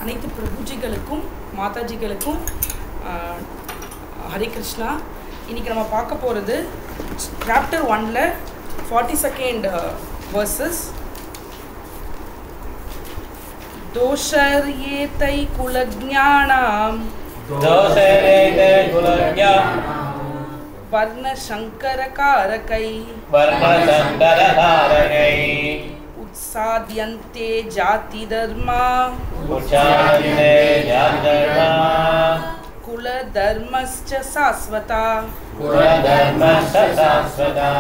அனைத்து பிரபுஜிகளுக்கும் மாதாஜிகளுக்கும் ஆஹ், ஹரே கிருஷ்ணா இன்னைக்கு நம்ம பார்க்க போகிறது சாப்டர் ஒன்ல ஃபார்ட்டி செகண்ட் வர்சஸ் दोषर्येतै कुलज्ञानां दोषरेते कुलज्ञा वर्णशङ्करकारकै वर्णशङ्करधारकै उत्साद्यन्ते जातिधर्मा उच्चारिते जातर्मा कुलधर्मश्च शाश्वता कुलधर्मश्च शाश्वता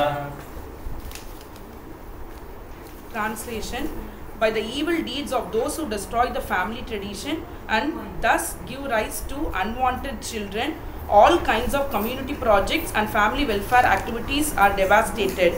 Translation By the evil deeds of those who destroy the family tradition and thus give rise to unwanted children, all kinds of community projects and family welfare activities are devastated.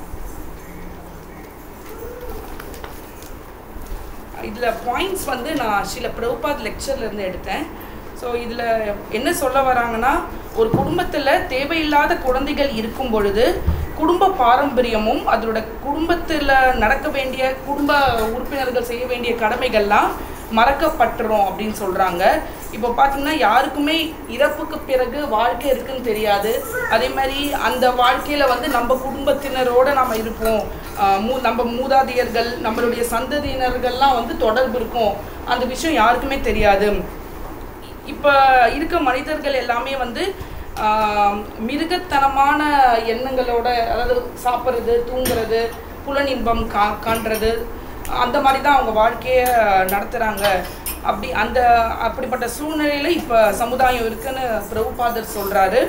இதில் பாயிண்ட்ஸ் வந்து நான் சில பிரபுபாத் லெக்சர்ல இருந்து எடுத்தேன் so இதில் என்ன சொல்ல வராங்கன்னா ஒரு குடும்பத்தில் தேவையில்லாத குழந்தைகள் இருக்கும் பொழுது குடும்ப பாரம்பரியமும் அதோட குடும்பத்தில் நடக்க வேண்டிய குடும்ப உறுப்பினர்கள் செய்ய வேண்டிய கடமைகள்லாம் மறக்கப்பட்டுரும் அப்படின்னு சொல்கிறாங்க இப்போ பார்த்தீங்கன்னா யாருக்குமே இறப்புக்கு பிறகு வாழ்க்கை இருக்குன்னு தெரியாது அதே மாதிரி அந்த வாழ்க்கையில் வந்து நம்ம குடும்பத்தினரோட நம்ம இருப்போம் ஆஹ் மூ நம்ம மூதாதையர்கள் நம்மளுடைய சந்ததியினர்கள்லாம் வந்து தொடர்பு இருக்கும் அந்த விஷயம் யாருக்குமே தெரியாது இப்போ இருக்க மனிதர்கள் எல்லாமே வந்து ஆஹ், மிருகத்தனமான எண்ணங்களோட அதாவது சாப்பிட்றது தூங்குறது புலனின்பம் கா காண்றது அந்த மாதிரி தான் அவங்க வாழ்க்கையை நடத்துகிறாங்க அப்படி அந்த அப்படிப்பட்ட சூழ்நிலையில் இப்போ சமுதாயம் இருக்குன்னு பிரபுபாதர் சொல்கிறாரு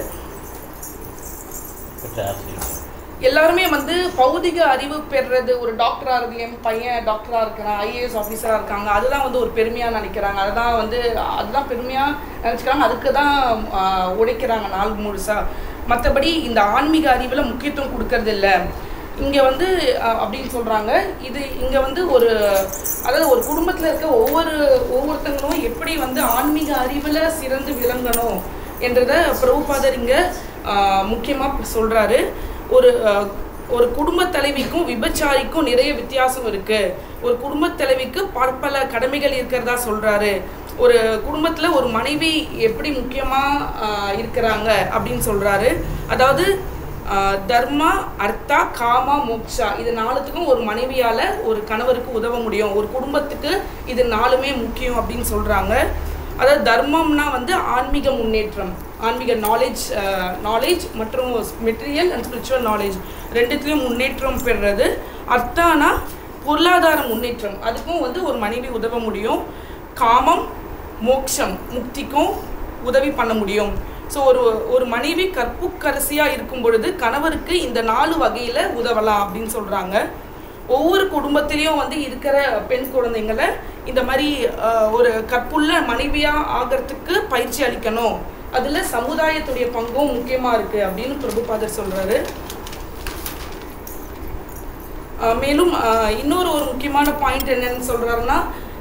எல்லாருமே வந்து பௌதிக அறிவு பெறுறது ஒரு டாக்டராக இருக்கு என் பையன் டாக்டராக இருக்கிறான் ஐஏஎஸ் ஆஃபீஸராக இருக்காங்க அதுதான் வந்து ஒரு பெருமையாக நினைக்கிறாங்க அதுதான் வந்து அதுதான் பெருமையாக நினச்சிக்கிறாங்க அதுக்கு தான் ஆஹ், உழைக்கிறாங்க நாள் முழுசாக மற்றபடி இந்த ஆன்மீக அறிவில் முக்கியத்துவம் கொடுக்கறது இல்லை இங்கே வந்து அஹ், அப்படின்னு சொல்கிறாங்க இது இங்கே வந்து ஒரு அதாவது ஒரு குடும்பத்தில் இருக்க ஒவ்வொரு ஒவ்வொருத்தங்களும் எப்படி வந்து ஆன்மீக அறிவில் சிறந்து விளங்கணும் என்றதை பிரபுபாதர் இங்கே முக்கியமாக சொல்கிறாரு ஒரு அஹ், ஒரு குடும்ப தலைவிக்கும் விபச்சாரிக்கும் நிறைய வித்தியாசம் இருக்கு ஒரு குடும்ப தலைவிக்கு பற்பல கடமைகள் இருக்கிறதா சொல்றாரு ஒரு குடும்பத்துல ஒரு மனைவி எப்படி முக்கியமா ஆஹ், இருக்கிறாங்க அப்படின்னு சொல்றாரு அதாவது ஆஹ், தர்மா அர்த்தா காமா மோக்ஷா இது நாலுத்துக்கும் ஒரு மனைவியால ஒரு கணவருக்கு உதவ முடியும் ஒரு குடும்பத்துக்கு இது நாலுமே முக்கியம் அப்படின்னு சொல்றாங்க அதாவது தர்மம்னா வந்து ஆன்மீக முன்னேற்றம் ஆன்மீக நாலேஜ் நாலேஜ் மற்றும் மெட்டீரியல் அண்ட் ஸ்பிரிச்சுவல் நாலேஜ் ரெண்டுத்துலேயும் முன்னேற்றம் பெறுறது அர்த்தானா பொருளாதார முன்னேற்றம் அதுக்கும் வந்து ஒரு மனைவி உதவ முடியும் காமம் மோக்ஷம் முக்திக்கும் உதவி பண்ண முடியும் ஸோ ஒரு ஒரு மனைவி கற்புக்கரசியாக இருக்கும் பொழுது கணவருக்கு இந்த நாலு வகையில் உதவலாம் அப்படின்னு சொல்கிறாங்க ஒவ்வொரு குடும்பத்திலையும் வந்து இருக்கிற பெண் குழந்தைங்களை இந்த மாதிரி அஹ், ஒரு கற்புள்ள மனைவியாக ஆகிறதுக்கு பயிற்சி அளிக்கணும் அதில் சமுதாயத்துடைய பங்கும் முக்கியமாக இருக்குது அப்படின்னு பிரபுபாதர் சொல்கிறாரு மேலும் அஹ், இன்னொரு ஒரு முக்கியமான பாயிண்ட் என்னன்னு சொல்கிறாருன்னா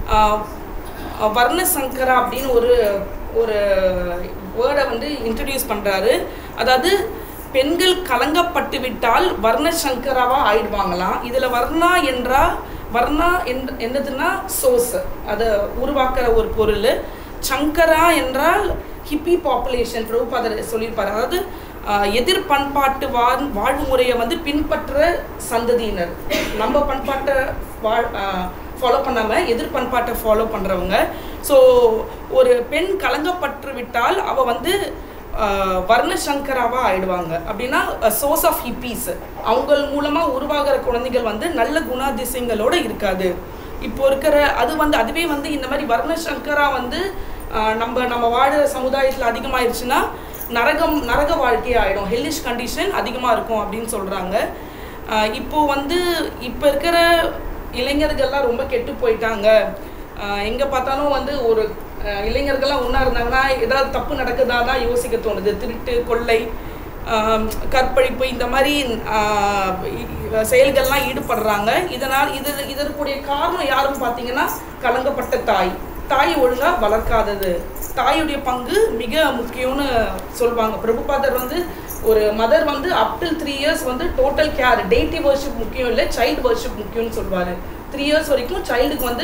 வர்ண சங்கரா அப்படின்னு ஒரு ஒரு வேர்டை வந்து இன்ட்ரடியூஸ் பண்ணுறாரு அதாவது பெண்கள் கலங்கப்பட்டு விட்டால் வர்ண சங்கராவா ஆயிடுவாங்களாம் இதில் வர்ணா என்றா வர்ணா என் என்னதுன்னா சோர்ஸ் அதை உருவாக்குற ஒரு பொருள் சங்கரா என்றால் ஹிப்பி பாப்புலேஷன் பிரபுபாதர் சொல்லியிருப்பார் அதாவது ஆஹ், எதிர் பண்பாட்டு வாழ் வாழ்வு முறையை வந்து பின்பற்ற சந்ததியினர் நம்ம பண்பாட்டை வாழ் ஃபாலோ பண்ணாமல் எதிர் பண்பாட்டை ஃபாலோ பண்ணுறவங்க ஸோ ஒரு பெண் கலங்கப்பட்டு விட்டால் அவள் வந்து ஆஹ், வர்ணசங்கராவாக ஆயிடுவாங்க அப்படின்னா சோர்ஸ் ஆஃப் ஹிப்பீஸ் அவங்க மூலமாக உருவாகிற குழந்தைகள் வந்து நல்ல குணாதிசயங்களோட இருக்காது இப்போ இருக்கிற அது வந்து அதுவே வந்து இந்த மாதிரி வர்ணசங்கரா வந்து ஆஹ், நம்ம நம்ம வாழுற சமுதாயத்தில் அதிகமாயிருச்சுன்னா நரகம் நரக வாழ்க்கை ஆகிடும் ஹெல்லிஷ் கண்டிஷன் அதிகமாக இருக்கும் அப்படின்னு சொல்கிறாங்க இப்போ வந்து இப்போ இருக்கிற இளைஞர்கள்லாம் ரொம்ப கெட்டு போயிட்டாங்க எங்கே பார்த்தாலும் வந்து ஒரு அஹ், இளைஞர்கள்லாம் ஒன்றா இருந்தாங்கன்னா ஏதாவது தப்பு நடக்குதா தான் யோசிக்க தோணுது திருட்டு கொள்ளை ஆம், கற்பழிப்பு இந்த மாதிரி ஆஹ், இ- செயல்கள்லாம் ஈடுபடுறாங்க இதனால் இது இதற்குடைய காரணம் யாருன்னு பார்த்தீங்கன்னா கலங்கப்பட்ட தாய் தாய் ஒழுங்காக வளர்க்காதது தாயுடைய பங்கு மிக முக்கியம்னு சொல்லுவாங்க பிரபுபாதர் வந்து ஒரு மதர் வந்து அப் டில் த்ரீ இயர்ஸ் வந்து டோட்டல் கேர் டேட்டி வர்ஷிப் முக்கியம் இல்லை சைல்டு வர்ஷிப் முக்கியம்னு சொல்லுவார் த்ரீ இயர்ஸ் வரைக்கும் சைல்டுக்கு வந்து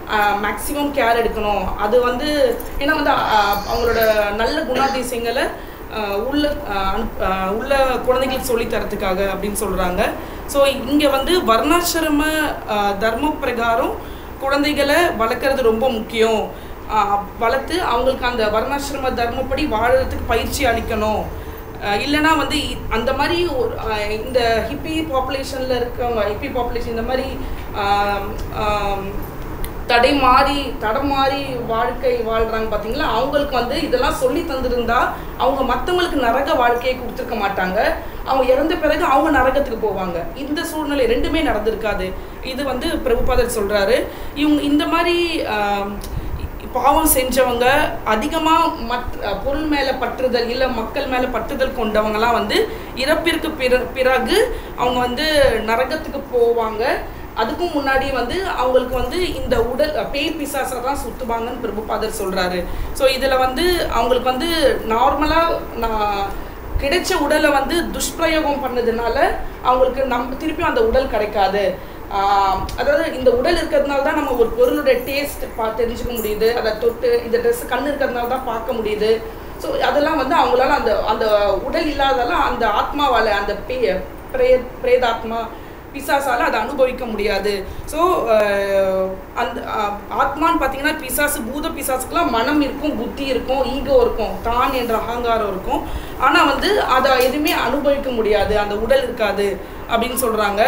மேக்ஸிமம் கேர் எடுக்கணும் அது வந்து ஏன்னா வந்து ஆஹ், அவங்களோட நல்ல குணாதிசயங்களை ஆஹ், உள்ள ஆஹ், அனுப்- ஆஹ், உள்ள குழந்தைகளுக்கு சொல்லி தரத்துக்காக அப்படின்னு சொல்கிறாங்க ஸோ இங்கே வந்து வர்ணாசிரம ஆஹ், தர்ம பிரகாரம் குழந்தைகளை வளர்க்குறது ரொம்ப முக்கியம் ஆஹ், வளர்த்து அவங்களுக்கு அந்த வர்ணாசிரம தர்மப்படி வாழறதுக்கு பயிற்சி அளிக்கணும் அஹ் இல்லைன்னா வந்து இ- அந்த மாதிரி ஒரு அஹ் இந்த ஹிப்பி பாப்புலேஷனில் இருக்கவங்க ஹிப்பி பாப்புலேஷன் இந்த மாதிரி ஆம், ஆம், தடை மாறி தடம் மாறி வாழ்க்கை வாழ்கிறாங்க பார்த்தீங்களா அவங்களுக்கு வந்து இதெல்லாம் சொல்லி தந்திருந்தா அவங்க மற்றவங்களுக்கு நரக வாழ்க்கையை கொடுத்துருக்க மாட்டாங்க அவங்க இறந்த பிறகு அவங்க நரகத்துக்கு போவாங்க இந்த சூழ்நிலை ரெண்டுமே நடந்திருக்காது இது வந்து பிரபுபாதர் சொல்கிறாரு இவங்க இந்த மாதிரி ஆம், பாவம் செஞ்சவங்க அதிகமாக மற்ற பொருள் மேலே பற்றுதல் இல்லை மக்கள் மேலே பற்றுதல் கொண்டவங்கலாம் வந்து இறப்பிற்கு பிற பிறகு அவங்க வந்து நரகத்துக்கு போவாங்க அதுக்கும் முன்னாடி வந்து அவங்களுக்கு வந்து இந்த உடல் பேய் பிசாசை தான் சுற்றுவாங்கன்னு பிரபுபாதர் சொல்கிறாரு ஸோ இதில் வந்து அவங்களுக்கு வந்து நார்மலாக நான் கிடைச்ச உடலை வந்து துஷ்பிரயோகம் பண்ணதுனால அவங்களுக்கு நம்ம திருப்பி அந்த உடல் கிடைக்காது ஆஹ் அதாவது இந்த உடல் இருக்கிறதுனால தான் நம்ம ஒரு பொருளோட டேஸ்ட் பா தெரிஞ்சுக்க முடியுது அதை தொட்டு இந்த ட்ரெஸ் கண்ணு இருக்கிறதுனால தான் பார்க்க முடியுது ஸோ அதெல்லாம் வந்து அவங்களால அந்த அந்த உடல் இல்லாதால அந்த ஆத்மாவால் அந்த பே பிரே பிரேதாத்மா பிசாசால அதை அனுபவிக்க முடியாது ஸோ அந்த அஹ், ஆத்மான்னு பார்த்தீங்கன்னா பிசாசு பூத பிசாசுக்கெல்லாம் மனம் இருக்கும் புத்தி இருக்கும் ஈகோ இருக்கும் தான் என்ற அகங்காரம் இருக்கும் ஆனால் வந்து அதை எதுவுமே அனுபவிக்க முடியாது அந்த உடல் இருக்காது அப்படின்னு சொல்கிறாங்க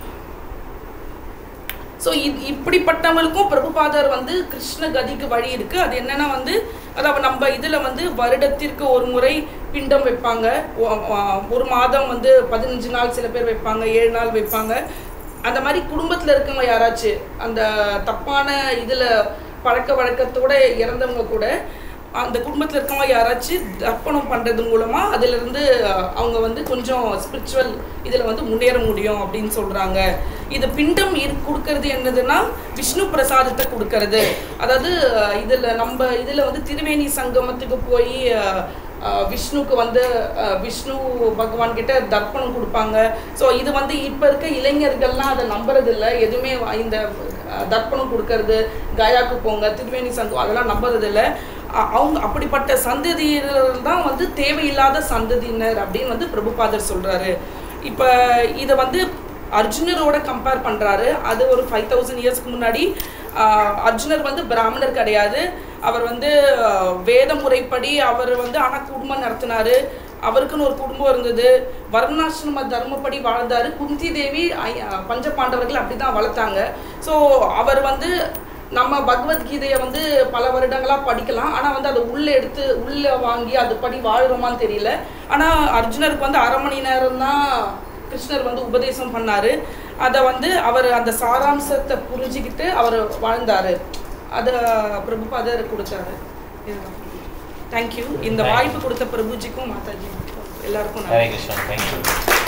ஸோ இப்படிப்பட்டவங்களுக்கும் பிரபுபாதர் வந்து கிருஷ்ண கதிக்கு வழி இருக்குது அது என்னன்னா வந்து அதாவது நம்ம இதில் வந்து வருடத்திற்கு ஒரு முறை பிண்டம் வைப்பாங்க ஒ- ஒ- ஒரு மாதம் வந்து பதினஞ்சு நாள் சில பேர் வைப்பாங்க ஏழு நாள் வைப்பாங்க அந்த மாதிரி குடும்பத்தில் இருக்கவங்க யாராச்சும் அந்த தப்பான இதில் பழக்க வழக்கத்தோட இறந்தவங்க கூட அந்த குடும்பத்தில் இருக்கவங்க யாராச்சும் தர்ப்பணம் பண்ணுறது மூலமாக அதிலிருந்து அஹ், அவங்க வந்து கொஞ்சம் ஸ்பிரிச்சுவல் இதில் வந்து முன்னேற முடியும் அப்படின்னு சொல்கிறாங்க இது பிண்டம் இரு கொடுக்கறது என்னதுன்னா விஷ்ணு பிரசாதத்தை கொடுக்கறது அதாவது இதில் நம்ம இதில் வந்து திருவேணி சங்கமத்துக்கு போய் அஹ், அஹ், விஷ்ணுக்கு வந்து அஹ், விஷ்ணு பகவான் கிட்ட தர்ப்பணம் கொடுப்பாங்க ஸோ இது வந்து இப்போ இருக்க இளைஞர்கள்லாம் அதை நம்புறதில்ல எதுவுமே வ- இந்த அஹ், தர்ப்பணம் கொடுக்கறது கயாக்கு போங்க திருவேணி சங்கம் அதெல்லாம் நம்புறதில்ல அ- அவங்க அப்படிப்பட்ட சந்ததியினர் தான் வந்து தேவையில்லாத சந்ததியினர் அப்படின்னு வந்து பிரபுபாதர் சொல்றாரு இப்போ இதை வந்து அர்ஜுனரோட கம்பேர் பண்றாரு அது ஒரு ஃபைவ் தௌசண்ட் இயர்ஸ்க்கு முன்னாடி ஆஹ், அர்ஜுனர் வந்து பிராமணர் கிடையாது அவர் வந்து ஆஹ், வேத முறைப்படி அவர் வந்து ஆனால் குடும்பம் நடத்தினாரு அவருக்குன்னு ஒரு குடும்பம் இருந்தது வர்ணாசிரம தர்மப்படி வாழ்ந்தாரு குந்தி தேவி ஐ- ஆஹ், பஞ்ச பாண்டவர்கள் அப்படி தான் வளர்த்தாங்க ஸோ அவர் வந்து நம்ம பகவத்கீதையை வந்து பல வருடங்களாக படிக்கலாம் ஆனால் வந்து அதை உள்ளே எடுத்து உள்ளே வாங்கி அது படி வாழ்கிறோமான்னு தெரியல ஆனால் அர்ஜுனருக்கு வந்து அரை மணி நேரம் தான் கிருஷ்ணர் வந்து உபதேசம் பண்ணாரு அதை வந்து அவர் அந்த சாராம்சத்தை புரிஞ்சுக்கிட்டு அவர் வாழ்ந்தார் அதை பிரபுபாதர் கொடுத்தாரு தேங்க்யூ இந்த வாய்ப்பு கொடுத்த பிரபுஜிக்கும் மாதாஜி எல்லாருக்கும் ஹரே நன்றி கிருஷ்ணா தேங்க்யூ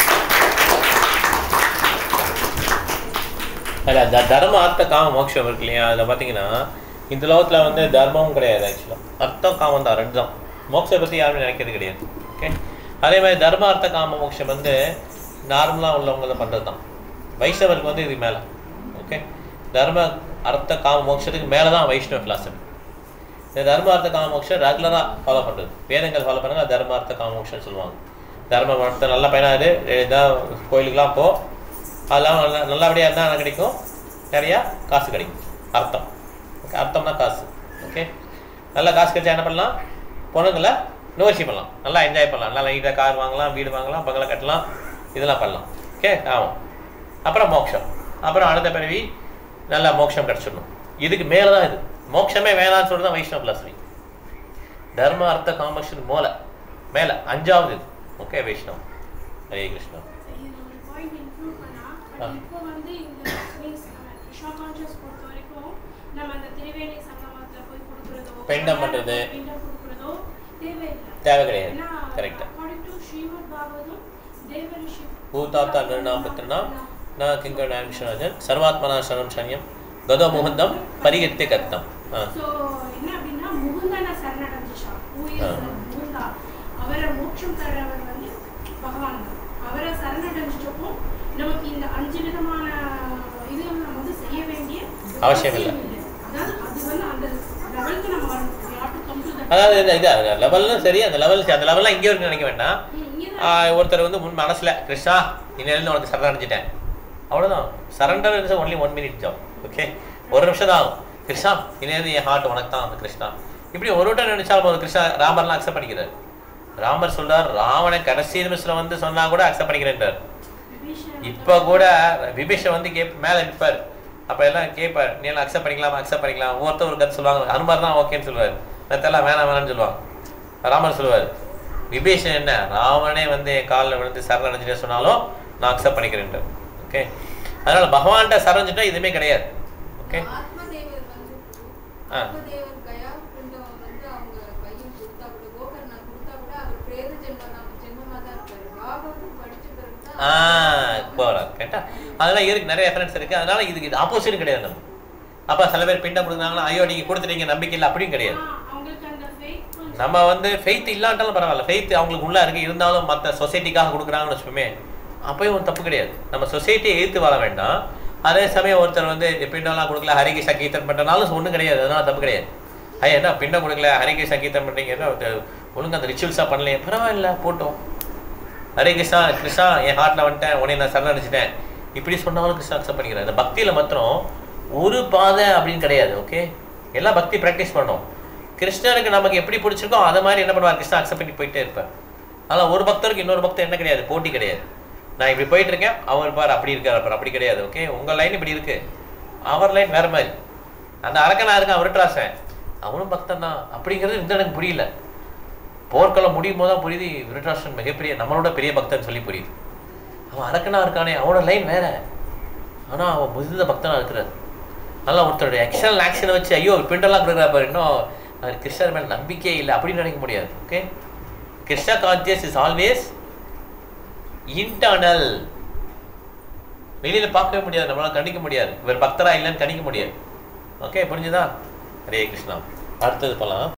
இல்லை த தர்ம அர்த்த காம மோட்சம் இருக்கு இல்லையா அதில் பார்த்தீங்கன்னா இந்த லோகத்தில் வந்து தர்மமும் கிடையாது ஆக்சுவலாக அர்த்தம் காமம் தான் ரெண்டு தான் மோட்சத்தை பற்றி யாருமே நினைக்கிறது கிடையாது ஓகே அதே மாதிரி தர்ம அர்த்த காம மோட்சம் வந்து நார்மலாக உள்ளவங்க பண்ணுறது தான் வைஷ்ணவருக்கு வந்து இது மேலே ஓகே தர்ம அர்த்த காம மோட்சத்துக்கு மேலே தான் வைஷ்ணவ philosophy இந்த தர்ம அர்த்த காம மோட்சம் ரெகுலராக ஃபாலோ பண்ணுறது வேதங்கள் ஃபாலோ பண்ணுங்க அது தர்ம அர்த்த காம மோட்சம்னு சொல்லுவாங்க தர்ம அர்த்தம் நல்ல பையனாக இதான் கோயிலுக்கெல்லாம் போ அதெல்லாம் நல்லா நல்லபடியாக இருந்தால் என்ன கிடைக்கும் நிறையா காசு கிடைக்கும் அர்த்தம் ஓகே அர்த்தம்னா காசு ஓகே நல்லா காசு கிடைச்சா என்ன பண்ணலாம் பொண்ணுங்களை நுகர்ச்சி பண்ணலாம் நல்லா என்ஜாய் பண்ணலாம் நல்லா நீட்டாக கார் வாங்கலாம் வீடு வாங்கலாம் பங்களா கட்டலாம் இதெல்லாம் பண்ணலாம் ஓகே ஆமாம் அப்புறம் மோட்சம் அப்புறம் அடுத்த பிறவி நல்லா மோட்சம் கிடச்சிடணும் இதுக்கு மேலே தான் இது மோட்சமே வேணாம்னு சொல்லிட்டு தான் வைஷ்ணவ பிளாஸ்ரி தர்ம அர்த்த காமக்ஷன் மூல மேலே அஞ்சாவது இது ஓகே வைஷ்ணவ் ஹரே கிருஷ்ணா இது ஒரு point include பண்ணா, but ஆ. இப்போ வந்து இந்த means, uh, Krishna conscious பொறுத்த வரைக்கும் நம்ம அந்த திரிவேணி சங்கமத்துல போய் கொடுக்கறதோ, பிண்டம் பண்றது. பிண்டம் கொடுக்கறதோ தேவையில்லை. தேவை கிடையாது ஏன்னா, correct according to Srimad Bhagavatam, தேவ ரிஷி பூதாத்தா நிர்ணாபத்தினா ந கிங்கர் நாமிஷராஜன் சர்வாத்மனா சரணம் சன்யம் கதோ முகுந்தம் பரிகெத்தே கத்தம் ஆ So, என்ன அப்படின்னா முகுந்தனை சரணடைஞ்சிச்சா Who is ஆ. முகுந்தா அவரை மோட்சம் தர்றவர் வந்து பகவான் தான் அவரை சரணடைஞ்சிட்டப்போ நமக்கு இந்த அஞ்சு விதமான இது நம்ம வந்து செய்ய வேண்டிய அவசியம் இல்லை. அதாவது லெவலுக்கு நம்ம வரணும் we have to come to that அதாவது இந்த இது லெவலும் சரி அந்த லெவல் அந்த லெவல்லாம் இங்கே இருக்குன்னு நினைக்க வேண்டாம் ம், இங்கதான் ஆஹ் ஒருத்தர் வந்து முன் மனசுல கிருஷ்ணா இன்னிலிருந்து உனக்கு சரண் அடைஞ்சிட்டேன் அவ்வளவுதான் surrender is only one minute job okay ஒரு நிமிஷம் தான் ஆகும் கிருஷ்ணா இன்னிலிருந்து என் ஹார்ட் உனக்கு தான் அந்த கிருஷ்ணா இப்படி ஒரு வட்டம் நினைச்சா போதும் கிருஷ்ணா ராமர்லாம் அக்செப்ட் பண்ணிக்கிறார் ராமர் சொல்றார் ராவணன் கடைசி நிமிஷத்துல வந்து சொன்னா கூட அக்செப்ட் பண்ணிக்கிறேன்றார் விபீஷன் இப்போ கூட விபீஷன் வந்து கேப் மேலே நிற்பார் அப்போ எல்லாம் கேட்பார் நீ எல்லாம் அக்செப்ட் பண்ணிக்கலாமா அக்செப்ட் பண்ணிக்கலாம் ஒவ்வொருத்தர் ஒரு கருத்து சொல்லுவாங்க அனுமார் தான் ஓகேன்னு சொல்லுவார் மற்றெல்லாம் வேணாம் வேணாம்னு சொல்லுவாங்க ராமர் சொல்லுவார் விபீஷன் என்ன ராவணே வந்து என் காலில் விழுந்து சரணடைஞ்சிட்டே சொன்னாலும் நான் அக்செப்ட் பண்ணிக்கிறேன்ட்டு ஓகே அதனால பகவான்கிட்ட சரஞ்சிட்டா எதுவுமே கிடையாது ஓகே ஆத்மதேவர் வந்து ஆ. ஆத்மதேவர் கயா பிண்டம் வந்து அவங்க பையன் கொடுத்தா கூட கோகர்ணா கொடுத்தா கூட அவர் பிரேத ஜென்மம் நம்ம ஜென்மமா தான் இருக்காரு பாகவதம் படிச்ச பிறகுதான் ஆ போகிறார் கேட்டா அதெல்லாம் இருக்கு நிறைய ரெஃபரன்ஸ் இருக்கு அதனால இதுக்கு இது ஆப்போசிட் கிடையாது நம்ம அப்போ சில பேர் பிண்டம் கொடுக்குறாங்கன்னா ஐயோ நீங்கள் கொடுத்துட்டீங்க நம்பிக்கை இல்லை அப்படியும் கிடையாது ஆ, அவங்களுக்கு அந்த faith கொஞ்சம் நம்ம வந்து ஃபெய்த் இல்லாட்டாலும் பரவாயில்ல ஃபெய்த் அவங்களுக்கு உள்ள இருக்கு இருந்தாலும் மற்ற சொசைட்டிக்காக கொடுக்குறாங்கன்னு வச்சுப்போமே அப்பயும் ஒன்றும் தப்பு கிடையாது நம்ம சொசைட்டியை எதிர்த்து வர வேண்டாம் அதே சமயம் ஒருத்தர் வந்து பிண்டம்லாம் கொடுக்கல ஹரிகிருஷ்ண கீர்த்தன் பண்ணுறனாலும் ஒன்றும் கிடையாது அதனால தப்பு கிடையாது ஐயா என்ன பிண்டம் கொடுக்கல ஹரிகிருஷ்ண கீர்த்தன் பண்ணுறீங்கன்னா ஒழுங்கு அந்த ரிச்சுவல்ஸாக பண்ணலையே பரவாயில்ல போட்டோம் ஹரே கிருஷ்ணா கிருஷ்ணா என் ஹார்ட்டில் வந்துட்டேன் உடனே நான் சரணடைச்சிட்டேன் இப்படி சொன்னாலும் கிருஷ்ணா அக்செப்ட் பண்ணிக்கிறேன் இந்த பக்தியில் மாத்திரம் ஒரு பாதை அப்படின்னு கிடையாது ஓகே எல்லாம் பக்தி ப்ராக்டிஸ் பண்ணோம் கிருஷ்ணருக்கு நமக்கு எப்படி பிடிச்சிருக்கோ அதை மாதிரி என்ன பண்ணுவார் கிருஷ்ணா அக்செப்ட் பண்ணி போயிட்டே இருப்பார் ஆனால் ஒரு பக்தருக்கு இன்னொரு பக்தர் என்ன கிடையாது போட்டி கிடையாது நான் இப்படி போயிட்டு இருக்கேன் அவர் பார் அப்படி இருக்கார் பார் அப்படி கிடையாது ஓகே உங்கள் லைன் இப்படி இருக்கு அவர் லைன் வேற மாதிரி அந்த அரக்கனா இருக்கான் விருட்ராசன் அவனும் பக்தன் தான் அப்படிங்கிறது இந்த எனக்கு புரியல போர்க்களம் முடியும் போது தான் புரியுது விருட்ராசன் மிகப்பெரிய நம்மளோட பெரிய பக்தன் சொல்லி புரியுது அவன் அரக்கனா இருக்கானே அவனோட லைன் வேற ஆனால் அவன் முதிர்ந்த பக்தனா இருக்கிறார் அதனால் ஒருத்தருடைய எக்ஸ்டர்னல் ஆக்ஷனை வச்சு ஐயோ பிண்டெல்லாம் கொடுக்குறா பாரு இன்னும் அவர் கிருஷ்ணர் மேலே நம்பிக்கையே இல்லை அப்படின்னு நினைக்க முடியாது okay Krishna conscious is always internal வெளியில பார்க்கவே முடியாது நம்மளால கணிக்க முடியாது இவர் பக்தரா இல்லைன்னு கணிக்க முடியாது ஓகே புரிஞ்சுதா ஹரே கிருஷ்ணா அடுத்தது போலாம்